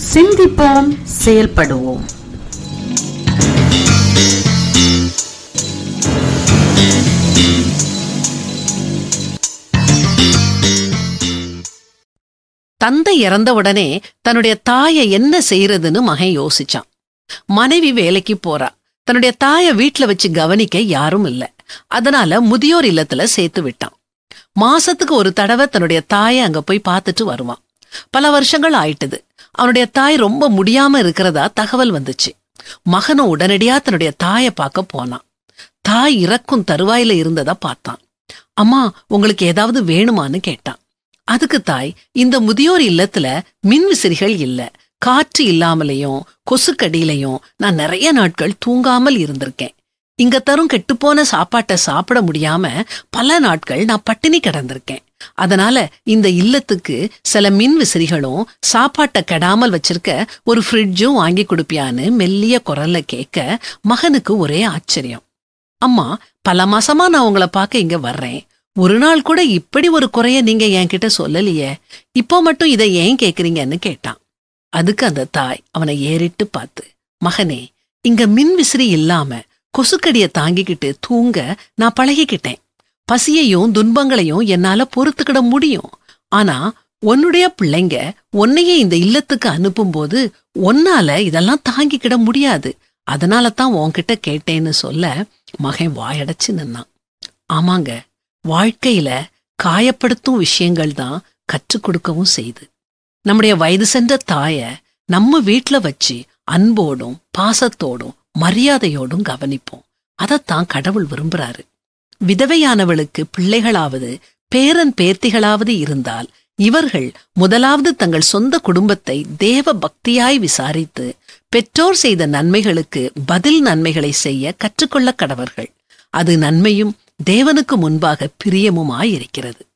சிந்திப்போம் செயல்படுவோம் தந்தை இறந்த உடனே தன்னுடைய தாயை என்ன செய்யறதுன்னு மகன் யோசிச்சான் மனைவி வேலைக்கு போறா தன்னுடைய தாயை வீட்ல வச்சு கவனிக்க யாரும் இல்ல அதனால முதியோர் இல்லத்துல சேர்த்து விட்டான் மாசத்துக்கு ஒரு தடவை தன்னுடைய தாயை அங்க போய் பார்த்துட்டு வருவான் பல வருஷங்கள் ஆயிட்டுது அவனுடைய தாய் ரொம்ப முடியாம இருக்கிறதா தகவல் வந்துச்சு மகனும் உடனடியா தன்னுடைய தாயை பார்க்க போனான் தாய் இறக்கும் தருவாயில இருந்ததா பார்த்தான் அம்மா உங்களுக்கு ஏதாவது வேணுமான்னு கேட்டான் அதுக்கு தாய் இந்த முதியோர் இல்லத்துல மின்விசிறிகள் இல்ல காற்று இல்லாமலையும் கொசுக்கடியிலையும் நான் நிறைய நாட்கள் தூங்காமல் இருந்திருக்கேன் இங்க தரும் கெட்டுப்போன சாப்பாட்டை சாப்பிட முடியாம பல நாட்கள் நான் பட்டினி கிடந்திருக்கேன் அதனால இந்த இல்லத்துக்கு சில மின் விசிறிகளும் சாப்பாட்டை கெடாமல் வச்சிருக்க ஒரு ஃப்ரிட்ஜும் வாங்கி கொடுப்பியான்னு மெல்லிய குரல்ல கேட்க மகனுக்கு ஒரே ஆச்சரியம் அம்மா பல மாசமா நான் உங்களை பார்க்க இங்க வர்றேன் ஒரு நாள் கூட இப்படி ஒரு குறைய நீங்க என்கிட்ட சொல்லலையே இப்போ மட்டும் இதை ஏன் கேக்குறீங்கன்னு கேட்டான் அதுக்கு அந்த தாய் அவனை ஏறிட்டு பார்த்து மகனே இங்க மின் விசிறி இல்லாம கொசுக்கடிய தாங்கிக்கிட்டு தூங்க நான் பழகிக்கிட்டேன் பசியையும் துன்பங்களையும் என்னால பொறுத்துக்கிட முடியும் ஆனா உன்னுடைய பிள்ளைங்க உன்னையே இந்த இல்லத்துக்கு அனுப்பும்போது உன்னால இதெல்லாம் தாங்கிக்கிட முடியாது அதனால தான் உன்கிட்ட கேட்டேன்னு சொல்ல மகன் வாயடைச்சு நின்னான் ஆமாங்க வாழ்க்கையில காயப்படுத்தும் விஷயங்கள் தான் கற்றுக் கொடுக்கவும் செய்து நம்முடைய வயது சென்ற தாய நம்ம வீட்ல வச்சு அன்போடும் பாசத்தோடும் மரியாதையோடும் கவனிப்போம் அதைத்தான் கடவுள் விரும்புறாரு விதவையானவளுக்கு பிள்ளைகளாவது பேரன் பேர்த்திகளாவது இருந்தால் இவர்கள் முதலாவது தங்கள் சொந்த குடும்பத்தை தேவ பக்தியாய் விசாரித்து பெற்றோர் செய்த நன்மைகளுக்கு பதில் நன்மைகளை செய்ய கற்றுக்கொள்ள கடவர்கள் அது நன்மையும் தேவனுக்கு முன்பாக பிரியமுமாயிருக்கிறது